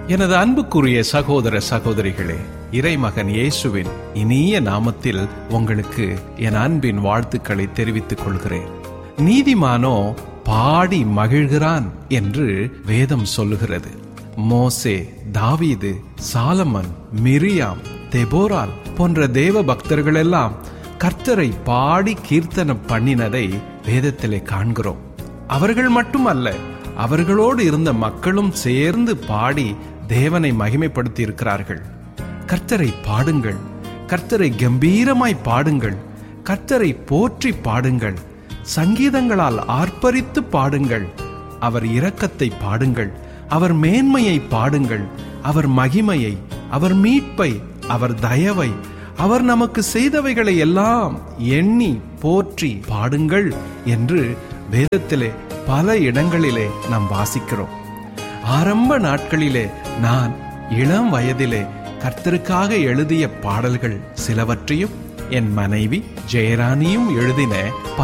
எனது அன்புக்குரிய சகோதர சகோதரிகளே இறைமகன் இயேசுவின் இனிய நாமத்தில் உங்களுக்கு என் அன்பின் வாழ்த்துக்களை தெரிவித்துக் கொள்கிறேன் நீதிமானோ பாடி மகிழ்கிறான் என்று வேதம் சொல்லுகிறது மோசே தாவீது சாலமன் மிரியாம் தெபோரால் போன்ற தேவ பக்தர்களெல்லாம் கர்த்தரை பாடி கீர்த்தனம் பண்ணினதை வேதத்திலே காண்கிறோம் அவர்கள் மட்டுமல்ல அவர்களோடு இருந்த மக்களும் சேர்ந்து பாடி தேவனை மகிமைப்படுத்தி இருக்கிறார்கள் கர்த்தரை பாடுங்கள் கர்த்தரை கம்பீரமாய் பாடுங்கள் கர்த்தரை போற்றி பாடுங்கள் சங்கீதங்களால் ஆர்ப்பரித்து பாடுங்கள் அவர் இரக்கத்தை பாடுங்கள் அவர் மேன்மையை பாடுங்கள் அவர் மகிமையை அவர் மீட்பை அவர் தயவை அவர் நமக்கு செய்தவைகளை எல்லாம் எண்ணி போற்றி பாடுங்கள் என்று வேதத்திலே பல இடங்களிலே நாம் வாசிக்கிறோம் ஆரம்ப நாட்களிலே நான் இளம் வயதிலே கர்த்தருக்காக எழுதிய பாடல்கள் சிலவற்றையும் என் மனைவி ஜெயராணியும் எழுதின